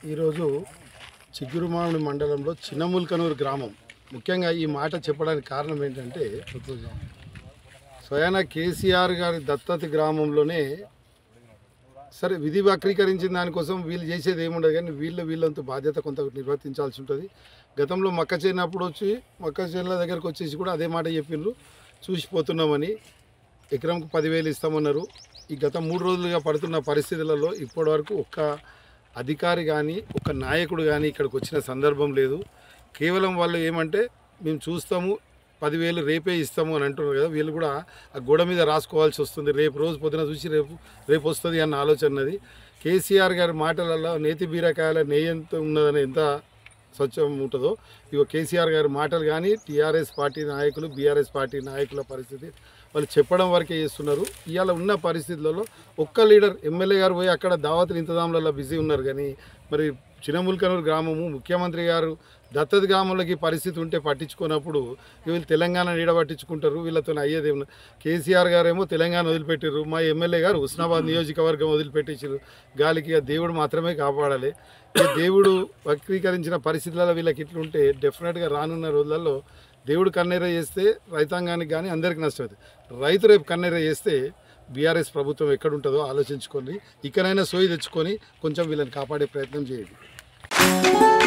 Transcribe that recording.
ఈరోజు చిగురుమామిడి మండలంలో చిన్నముల్కనూరు గ్రామం ముఖ్యంగా ఈ మాట చెప్పడానికి కారణం ఏంటంటే స్వయాన కేసీఆర్ గారి దత్తత గ్రామంలోనే సరే విధి వక్రీకరించిన దానికోసం వీళ్ళు చేసేది ఏముండదు కానీ వీళ్ళు వీళ్ళంత బాధ్యత కొంత నిర్వర్తించాల్సి ఉంటుంది గతంలో మక్క చేనప్పుడు వచ్చి మక్క చేనుల దగ్గరకు వచ్చేసి కూడా అదే మాట చెప్పిండ్రు చూసిపోతున్నామని ఎకరంకు పదివేలు ఇస్తామన్నారు ఈ గత మూడు రోజులుగా పడుతున్న పరిస్థితులలో ఇప్పటివరకు ఒక్క అధికారి కానీ ఒక నాయకుడు కానీ ఇక్కడికి వచ్చిన సందర్భం లేదు కేవలం వాళ్ళు ఏమంటే మేము చూస్తాము పదివేలు రేపే ఇస్తాము అని అంటున్నారు కదా వీళ్ళు కూడా ఆ గోడ మీద రాసుకోవాల్సి వస్తుంది రేపు రోజు పొద్దున చూసి రేపు రేపు వస్తుంది అన్న ఆలోచన ఉన్నది కేసీఆర్ గారి మాటలలో నేతి బీరకాయల నెయ్యి ఎంత ఉన్నదని ఎంత స్వచ్ఛం ఉంటుందో ఇగో కేసీఆర్ గారి మాటలు కానీ టీఆర్ఎస్ పార్టీ నాయకులు బీఆర్ఎస్ పార్టీ నాయకుల పరిస్థితి వాళ్ళు చెప్పడం వరకే చేస్తున్నారు ఇవాళ ఉన్న పరిస్థితులలో ఒక్క లీడర్ ఎమ్మెల్యే గారు పోయి అక్కడ దావతులు ఇంతదాములలో బిజీ ఉన్నారు కానీ మరి చిన్నముల్కనూరు గ్రామము ముఖ్యమంత్రి గారు దత్తత గ్రామంలోకి పరిస్థితి ఉంటే పట్టించుకున్నప్పుడు వీళ్ళు తెలంగాణ నీడ పట్టించుకుంటారు వీళ్ళతో అయ్యేది ఏమన్నా కేసీఆర్ గారేమో తెలంగాణ వదిలిపెట్టారు మా ఎమ్మెల్యే గారు హుస్నాబాద్ నియోజకవర్గం వదిలిపెట్టేసారు గాలికి ఆ దేవుడు మాత్రమే కాపాడాలి ఈ దేవుడు వక్రీకరించిన పరిస్థితులలో వీళ్ళకి ఇట్లుంటే డెఫినెట్గా రానున్న రోజులలో దేవుడు కన్నెర చేస్తే రైతాంగానికి కానీ అందరికీ నష్టం అవుతుంది రైతు రేపు కన్నెర చేస్తే బీఆర్ఎస్ ప్రభుత్వం ఎక్కడుంటుందో ఆలోచించుకొని ఇకనైనా సోయి తెచ్చుకొని కొంచెం వీళ్ళని కాపాడే ప్రయత్నం చేయండి